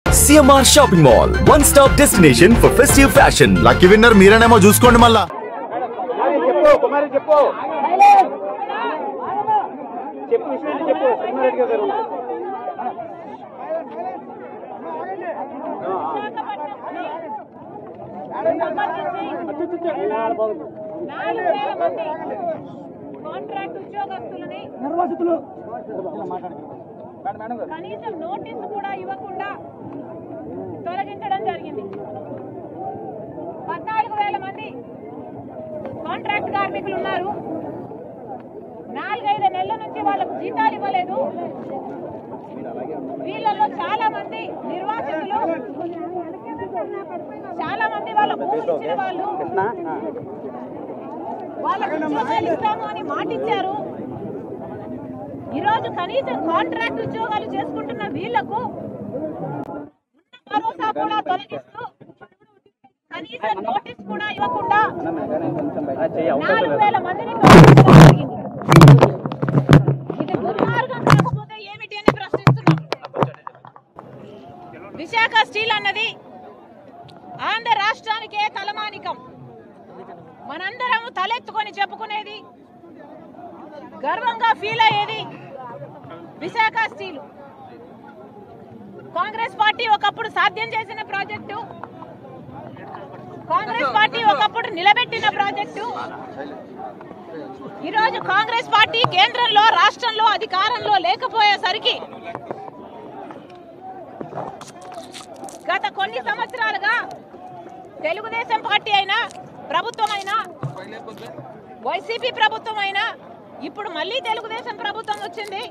CMR shopping mall one stop destination for festive fashion lucky winner మీరేనేమో చూసుకోండి మళ్ళా చెప్పు కుమారి చెప్పు చెప్పు విషయం ఏంటి చెప్పు సింహారెడ్డి గారు నాలుగు వేల మంది కాంట్రాక్ట్ ఉద్యోగస్తులని నిర్వాసితులు కనీసం నోటీసు కూడా ఇవ్వకుండా తొలగించడం జరిగింది పద్నాలుగు వేల మంది కాంట్రాక్ట్ కార్మికులు ఉన్నారు నాలుగైదు నెలల నుంచి వాళ్ళకు జీతాలు ఇవ్వలేదు వీళ్ళలో చాలా మంది నిర్వాసితులు చాలా మంది వాళ్ళ భూములు ఇచ్చిన వాళ్ళు వాళ్ళకు ఉద్యోగాలు ఇస్తాము అని మాటిచ్చారు ఈరోజు కనీసం కాంట్రాక్ట్ ఉద్యోగాలు చేసుకుంటున్న వీళ్లకు ఉన్న భరోసా కూడా తొలగిస్తూ కనీసం నోటీస్ కూడా ఇవ్వకుండా నాలుగు వేల మందిని తొలగించడం జరిగింది ఇది దుర్మార్గం కాకపోతే ఏమిటి అని ప్రశ్నిస్తున్నాం విశాఖ స్టీల్ అన్నది ఆంధ్ర రాష్ట్రానికే తలమానికం మనందరం తలెత్తుకొని చెప్పుకునేది గర్వంగా ఫీల్ అయ్యేది విశాఖ స్టీల్ కాంగ్రెస్ పార్టీ ఒకప్పుడు సాధ్యం చేసిన ప్రాజెక్టు కాంగ్రెస్ పార్టీ ఒకప్పుడు నిలబెట్టిన ప్రాజెక్టు ఈరోజు కాంగ్రెస్ పార్టీ కేంద్రంలో రాష్ట్రంలో అధికారంలో లేకపోయేసరికి గత కొన్ని సంవత్సరాలుగా తెలుగుదేశం పార్టీ అయినా ప్రభుత్వం అయినా వైసీపీ ప్రభుత్వం అయినా ఇప్పుడు మళ్ళీ తెలుగుదేశం ప్రభుత్వం వచ్చింది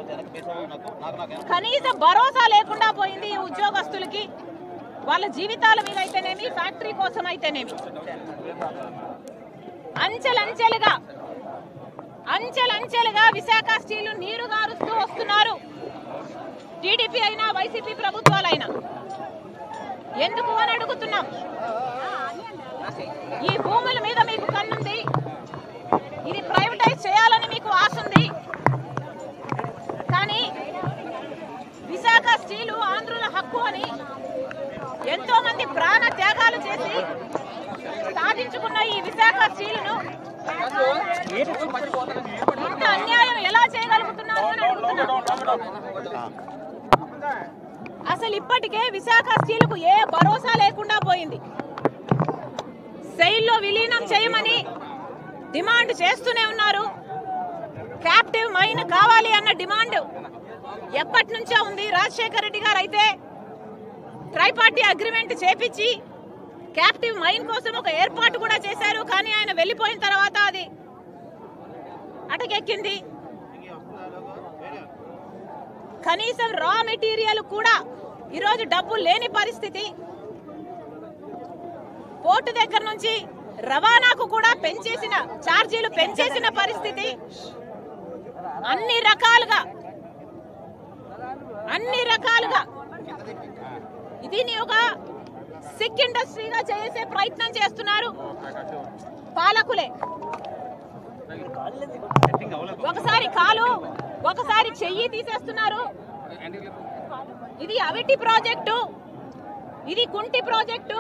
కనీస భరోసా లేకుండా పోయింది ఈ ఉద్యోగస్తులకి వాళ్ళ జీవితాల మీద అయితేనేమి ఫ్యాక్టరీ కోసం అయితేనేమి అంచెలంచెలుగా అంచెలంచెలుగా విశాఖ స్టీలు నీరు గారుస్తూ వస్తున్నారు టీడీపీ అయినా వైసీపీ ప్రభుత్వాలైనా ఎందుకు అని అడుగుతున్నాం ఈ భూముల మీద మీకు కన్నుంది ఇది ప్రైవేటైజ్ చేయాలని మీకు ఆశ ఉంది కానీ విశాఖ స్టీలు ఆంధ్రుల హక్కు అని ఎంతో మంది ప్రాణ త్యాగాలు చేసి సాధించుకున్న ఈ విశాఖ స్టీలును ఇంత అన్యాయం ఎలా చేయగలుగుతున్నారు అని అడుగుతున్నాం అసలు ఇప్పటికే విశాఖ స్టీలుకు ఏ భరోసా లేకుండా పోయింది సెయిల్లో విలీనం చేయమని డిమాండ్ చేస్తూనే ఉన్నారు క్యాప్టివ్ మైన్ కావాలి అన్న డిమాండ్ ఎప్పటి నుంచో ఉంది రాజశేఖర రెడ్డి గారు అయితే ట్రైపార్టీ అగ్రిమెంట్ చేపించి క్యాప్టివ్ మైన్ కోసం ఒక ఏర్పాటు కూడా చేశారు కానీ ఆయన వెళ్ళిపోయిన తర్వాత అది అటకెక్కింది కనీసం రా మెటీరియల్ కూడా ఈరోజు డబ్బు లేని పరిస్థితి పోర్టు దగ్గర నుంచి రవాణాకు కూడా పెంచేసిన ఛార్జీలు పెంచేసిన పరిస్థితి అన్ని రకాలుగా అన్ని రకాలుగా దీన్ని ఒక సిక్ ఇండస్ట్రీగా చేసే ప్రయత్నం చేస్తున్నారు పాలకులే ఒకసారి కాలు ఒకసారి చెయ్యి తీసేస్తున్నారు ఇది అవిటి ప్రాజెక్టు ఇది కుంటి ప్రాజెక్టు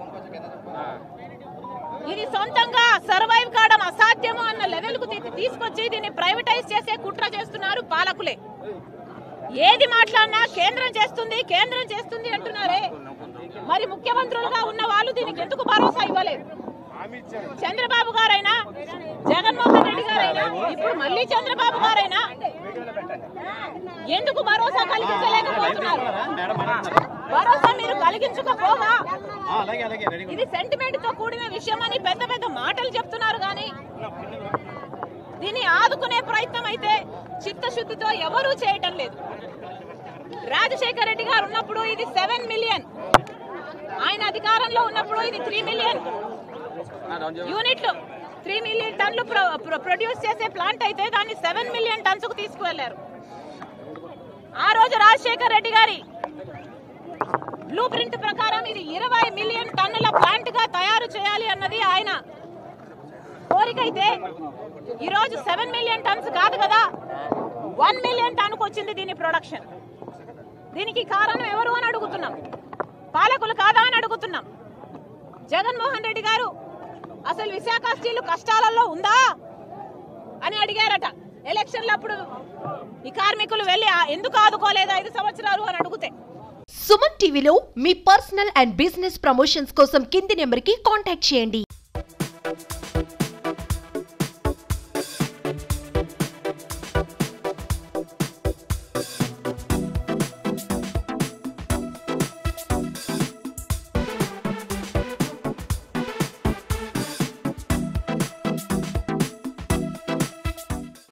ఇది సొంతంగా సర్వైవ్ కావడం అసాధ్యము అన్న లెవెల్ కు తీ- తీసుకొచ్చి దీన్ని ప్రైవేటైజ్ చేసే కుట్ర చేస్తున్నారు పాలకులే ఏది మాట్లాడినా కేంద్రం చేస్తుంది కేంద్రం చేస్తుంది అంటున్నారే మరి ముఖ్యమంత్రులుగా ఉన్న వాళ్ళు దీనికి ఎందుకు భరోసా ఇవ్వలేదు చంద్రబాబు గారైనా జగన్మోహన్ రెడ్డి గారైనా ఇప్పుడు మళ్ళీ చంద్రబాబు గారైనా ఎందుకు భరోసా కలిగించలేకపోతున్నారు భరోసా మీరు కలిగించకపోగా ఇది సెంటిమెంట్ తో కూడిన విషయం అని పెద్ద పెద్ద మాటలు చెప్తున్నారు కానీ దీన్ని ఆదుకునే ప్రయత్నం అయితే చిత్తశుద్ధితో ఎవరూ చేయటం లేదు రాజశేఖర రెడ్డి గారు ఉన్నప్పుడు ఇది సెవెన్ మిలియన్ ఆయన అధికారంలో ఉన్నప్పుడు ఇది త్రీ మిలియన్ యూనిట్లు త్రీ మిలియన్ టన్లు ప్రొ- ప్రొ- ప్రొడ్యూస్ చేసే ప్లాంట్ అయితే దాన్ని సెవెన్ మిలియన్ టన్స్ కు తీసుకువెళ్లారు ఆ రోజు రాజశేఖర రెడ్డి గారి బ్లూ ప్రింట్ ప్రకారం ఇది ఇరవై మిలియన్ టన్నుల ప్లాంట్ గా తయారు చేయాలి అన్నది ఆయన కోరిక అయితే ఈ రోజు సెవెన్ మిలియన్ టన్స్ కాదు కదా వన్ మిలియన్ టన్కు వచ్చింది దీని ప్రొడక్షన్ దీనికి కారణం ఎవరు అని అడుగుతున్నాం జగన్మోహన్ రెడ్డి గారు అసలు విశాఖ స్టీల్ కష్టాలలో ఉందా అని అడిగారట ఎలక్షన్లప్పుడు ఈ కార్మికులు వెళ్ళి "ఆ, ఎందుకు ఆదుకోలేదు ఐదు సంవత్సరాలు అని అడిగితే సుమన్ టీవీలో మీ పర్సనల్ అండ్ బిజినెస్ ప్రమోషన్స్ కోసం కింది నెంబర్కి కాంటాక్ట్ చేయండి